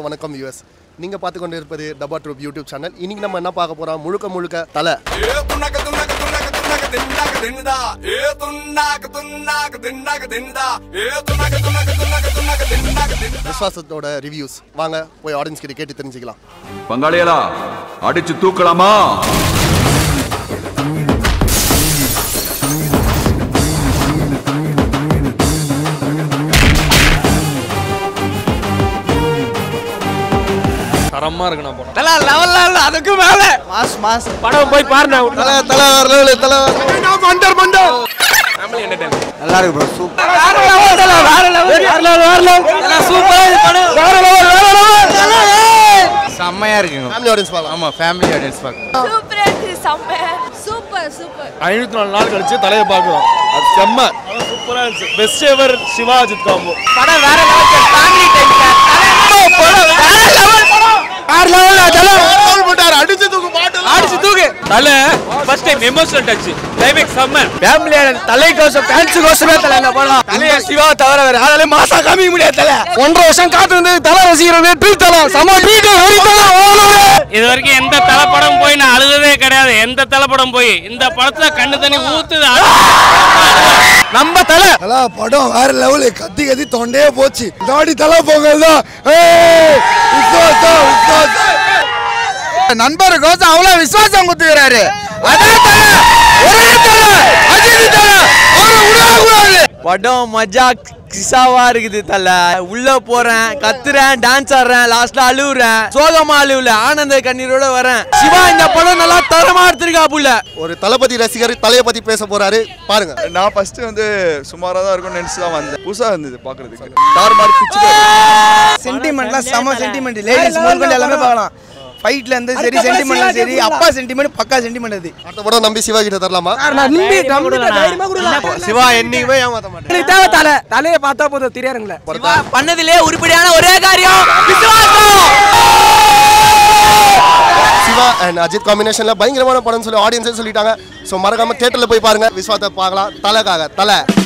வணக்கம் யூஎஸ் நீங்கள் பார்த்து கொண்டு இருப்பது டபா ட்ரூப் யூடியூப் சேனல் இன்னைக்கு நம்ம என்ன பார்க்க போகிறோம் முழுக்க முழுக்க தலை ఏ తున్నక తున్నక తున్నక తున్నక తిన్నాక తిన్నదా ఏ తున్నాక తున్నాక తిన్నాక తిన్నదా ఏ తున్నక తున్నక తున్నక తున్నక తిన్నాక తిన్నదా விஸ்வாசத்தோட ரிவ்யூஸ் வாங்க போய் ஆடியன்ஸ் கிட்ட கேட்டு தெரிஞ்சுக்கலாம் பங்காளியலா அடிச்சு தூக்கலாமா தரமா இருக்கு நான் போனோம் தல லெவல்ல இல்ல அதுக்கு மேல மாஸ் மாஸ் படம் போய் பாருங்க தல தல வரல தல மண்டர் மண்டர் நல்லா இருக்கு ப்ரோ சூப்பர் வேற லெவல் தல வேற லெவல் வேற லெவல் வேற லெவல் தல சூப்பரா இருக்கு படம் வேற லெவல் வேற லெவல் செம்மையா இருக்குங்க ஃபேமிலி ஆடியன்ஸ் பார்க்கலாம் ஆமா ஃபேமிலி ஆடியன்ஸ் பார்க்க சூப்பரா இருக்கு செம்ம சூப்பர் சூப்பர் ஐநூத்தி நாலு நாள் கழிச்சு தலையை பார்க்குறோம் அது செம்ம சூப்பரா இருந்துச்சு best ever Siva Ajith combo படம் வேற லெவல் ஃபேமிலி டைம் படம் வேற லெவல் படம் வேற லெவல் தல அடிச்சு தூக்கு பாட்டு அடிச்சு தூக்கு Thala first time emotional touch climax செம்ம ஃபேமிலி தலை கோசம் ஃபேன்ஸ் கோசமே தலை இந்த படம் தலைய சிவா தவிர வேற யாராலையும் மாசா காமிக்க முடியாது தலை ஒன்றரை வருஷம் காத்து வந்து தலை ரசிகர்கள் ட்ரீட் தலை சம ட்ரீட் வெரி தலை இது வரைக்கும் எந்த தலைப்படம் போய் நான் அழுததே கிடையாது எந்த தலைப்படம் போய் இந்த படத்துல கண்ணு தண்ணி ஊத்துது நம்ம தலை தலா படம் வேற லெவலு கத்தி கத்தி தொண்டையே போச்சு தாடி தலை பொங்கல் தான் ஏய், விசுவாசம், விசுவாசம். நண்பர் கோசம் அவ்வளவு விசுவாசம் குத்துக்கிறாரு அதான் தலை ஒரே தலை அஜித் தலை அவரை விடக்கூடாது படம் மஜா கிசாவா இருக்குது தல உள்ள போறேன் கத்துறேன் டான்ஸ் ஆடுறேன் லாஸ்ட்ல அழுவுறேன் சோகமா அழுவுல ஆனந்த கண்ணீரோட வரேன் சிவா இந்த படம் நல்லா தரமா எடுத்திருக்கா புள்ள ஒரு தளபதி ரசிகர் தலையை பத்தி பேச போறாரு பாருங்க நான் ஃபர்ஸ்ட் வந்து சுமாரா தான் இருக்கும்னு நினைச்சு தான் வந்தேன் புதுசா இருந்தது பாக்குறதுக்கு தார் மாதிரி பிச்சு சென்டிமெண்ட்லாம் செம சென்டிமெண்ட் லேடிஸ் முதல் எல்லாமே பார்க்கலாம் ஃபைட்ல இருந்து சரி சென்டிமெண்ட்லாம் சரி அப்பா சென்டிமெண்ட் பக்கா சென்டிமெண்ட் அது அடுத்த படம் நம்பி சிவா கிட்ட தரலாமா சிவா என்னைக்குமே ஏமாத்த மாட்டேன் தேவை தலை தலையை பார்த்தா போதும் தெரியாருங்களே பண்ணதிலே உருப்படியான ஒரே காரியம் விசுவாசம் சிவா அண்ட் அஜித் காம்பினேஷன்ல பயங்கரமான படம்னு சொல்லி ஆடியன்ஸே சொல்லிட்டாங்க ஸோ மறக்காம தியேட்டர்ல போய் பாருங்க விஸ்வாத்தை பார்க்கலாம் தலைக்காக தலை